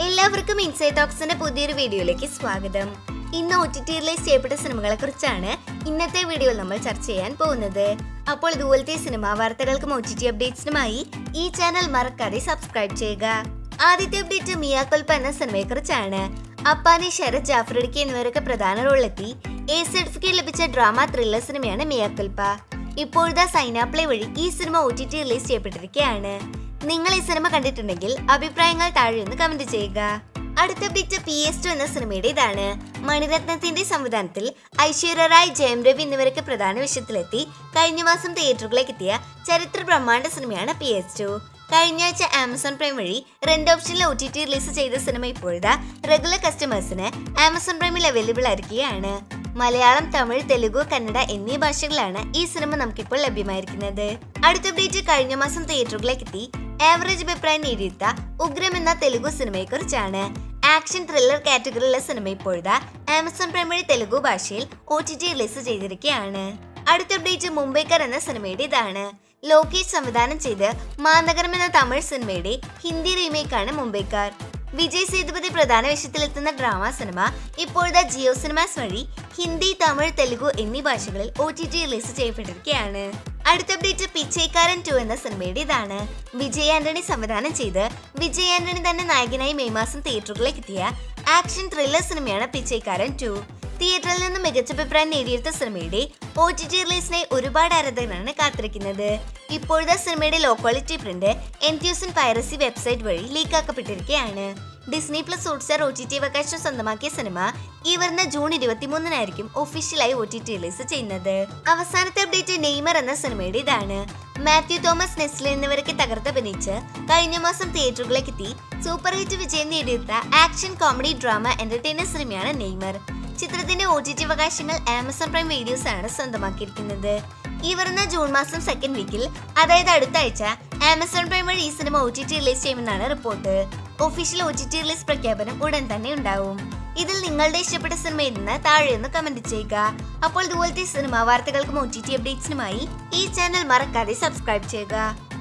എല്ലാവർക്കും ഇൻസൈറ്റ് ടോക്സിന്റെ പുതിയൊരു വീഡിയോയിലേക്ക് സ്വാഗതം ഇന്ന് ഒ ടി ടി റിലീസ് ചെയ്യപ്പെട്ട സിനിമകളെ കുറിച്ചാണ് ഇന്നത്തെ വീഡിയോയിൽ നമ്മൾ ചർച്ച ചെയ്യാൻ പോകുന്നത് അപ്പോൾ ഇതുപോലത്തെ സിനിമ വാർത്തകൾക്കും ഒ ടി ടി അപ്ഡേറ്റ്സിനുമായി ഈ ചാനൽ മറക്കാതെ സബ്സ്ക്രൈബ് ചെയ്യുക ആദ്യത്തെ അപ്ഡേറ്റ് മിയാക്കൊൽപ്പ എന്ന സിനിമയെ കുറിച്ചാണ് അപ്പാനി ശരത് ജാഫർ ഇടുക്കി എന്നിവരൊക്കെ പ്രധാന റോളിലെത്തി എ സർട്ടിഫിക്കറ്റ് ലഭിച്ച ഡ്രാമ ത്രില്ലർ സിനിമയാണ് മിയാക്കൊൽപ്പ ഇപ്പോഴത്തെ സൈനാപ്ലേ വഴി ഈ സിനിമ ഒ ടി ടി റിലീസ് ചെയ്യപ്പെട്ടിരിക്കുകയാണ് നിങ്ങൾ ഈ സിനിമ കണ്ടിട്ടുണ്ടെങ്കിൽ അഭിപ്രായങ്ങൾ താഴെ ഒന്ന് കമന്റ് ചെയ്യുക അടുത്ത അപ്ഡേറ്റ് പി എസ് ടു എന്ന സിനിമയുടെ ഇതാണ് മണിരത്നത്തിന്റെ സംവിധാനത്തിൽ ഐശ്വര്യ റായ് ജയം രവി എന്നിവരൊക്കെ പ്രധാന വിഷയത്തിലെത്തി കഴിഞ്ഞ മാസം തിയേറ്ററുകളിലേക്ക് എത്തിയ ചരിത്ര ബ്രഹ്മാണ്ഡ സിനിമയാണ് പി എസ് ടു കഴിഞ്ഞ ആഴ്ച ആമസോൺ പ്രൈം വഴി റെന്റ് ഓപ്ഷനിൽ ഒ ടി ടി റിലീസ് ചെയ്ത സിനിമ ഇപ്പോഴത്തെ റെഗുലർ കസ്റ്റമേഴ്സിന് ആമസോൺ പ്രൈമിൽ അവൈലബിൾ ആയിരിക്കുകയാണ് മലയാളം തമിഴ് തെലുഗു കന്നഡ എന്നീ ഭാഷകളിലാണ് ഈ സിനിമ നമുക്കിപ്പോൾ ലഭ്യമായിരിക്കുന്നത് അടുത്ത അപ്ഡേറ്റ് കഴിഞ്ഞ മാസം തിയേറ്ററുകളിലേക്ക് എത്തി ആവറേജ് അഭിപ്രായം നേടിയെടുത്ത ഉഗ്രം എന്ന തെലുഗു സിനിമയെ കുറിച്ചാണ് ആക്ഷൻ ത്രില്ലർ കാറ്റഗറിയിലെ സിനിമ ഇപ്പോഴത്തെ ആമസോൺ പ്രൈം വഴി തെലുഗു ഭാഷയിൽ ഒ ടി ടി റിലീസ് ചെയ്തിരിക്കുകയാണ് അടുത്ത അപ്ഡേറ്റ് മുംബൈക്കർ എന്ന സിനിമയുടെ ഇതാണ് ലോകേഷ് സംവിധാനം ചെയ്ത് മാനഗരം എന്ന തമിഴ് സിനിമയുടെ ഹിന്ദി റീമേക്കാണ് മുംബൈക്കാർ വിജയ് സേതുപതി പ്രധാന വേഷത്തിലെത്തുന്ന ഡ്രാമ സിനിമ ഇപ്പോഴത്തെ ജിയോ സിനിമാസ് വഴി ഹിന്ദി തമിഴ് തെലുഗു എന്നീ ഭാഷകളിൽ ഒ ടി ടി റിലീസ് ചെയ്യപ്പെട്ടിരിക്കുകയാണ് അടുത്ത അപ്ഡേറ്റ് പിച്ചൈക്കാരൻ ടു എന്ന സിനിമയുടെ ഇതാണ് വിജയ് ആന്റണി സംവിധാനം ചെയ്ത് വിജയ് ആന്റണി തന്നെ നായകനായി മെയ് മാസം തിയേറ്ററുകളിലേക്ക് എത്തിയ ആക്ഷൻ ത്രില്ലർ സിനിമയാണ് പിച്ചൈക്കാരൻ ടു തിയേറ്ററിൽ നിന്ന് മികച്ച അഭിപ്രായം നേടിയെടുത്ത സിനിമയുടെ ഒ ടി ടി റിലീസിനായി ഒരുപാട് ആരാധകരാണ് കാത്തിരിക്കുന്നത് ഇപ്പോഴത്തെ സിനിമയുടെ ലോ ക്വാളിറ്റി പ്രിന്റ് എൻറ്റ്യൂസൻ പൈറസി വെബ്സൈറ്റ് വഴി ലീക്കാക്കപ്പെട്ടിരിക്കുകയാണ് Disney plus Hotstar O T T അവകാശം സ്വന്തമാക്കിയ സിനിമ ഈ വരുന്ന ജൂൺ ഇരുപത്തിമൂന്നിനായിരിക്കും ഒഫീഷ്യലായി ഒ ടി ടി റിലീസ് ചെയ്യുന്നത് അവസാനത്തെ അപ്ഡേറ്റ് നെയ്മർ എന്ന സിനിമയുടെ ഇതാണ് മാത്യു തോമസ് നെസ്ലി എന്നിവരൊക്കെ തകർത്തഭിനയിച്ച് കഴിഞ്ഞ മാസം തിയേറ്ററുകളിലേക്ക് എത്തി സൂപ്പർ ഹിറ്റ് വിജയം നേടിയെടുത്ത ആക്ഷൻ കോമഡി ഡ്രാമ എന്റർടൈനർ സിനിമയാണ് നെയ്മർ ചിത്രത്തിന്റെ ഒ ടി ടി അവകാശങ്ങൾ ആമസോൺ പ്രൈം വീഡിയോസ് ആണ് സ്വന്തമാക്കിയിരിക്കുന്നത് ഈ വരുന്ന ജൂൺ മാസം സെക്കൻഡ് വീക്കിൽ അതായത് അടുത്ത ആഴ്ച ആമസോൺ പ്രൈം വഴി ഈ സിനിമ ഒ ടി ടി റിലീസ് ചെയ്യുമെന്നാണ് report official O T T release പ്രഖ്യാപനം ഉടൻ തന്നെ ഉണ്ടാവും ഇതിൽ നിങ്ങളുടെ ഇഷ്ടപ്പെട്ട സിനിമ എന്ന് താഴെ ഒന്ന് കമന്റ് ചെയ്യുക അപ്പോൾ ഇതുപോലത്തെ സിനിമ വാർത്തകൾക്കും ഒ ടി ടി അപ്ഡേറ്റ്സിനുമായി ഈ ചാനൽ മറക്കാതെ സബ്സ്ക്രൈബ് ചെയ്യുക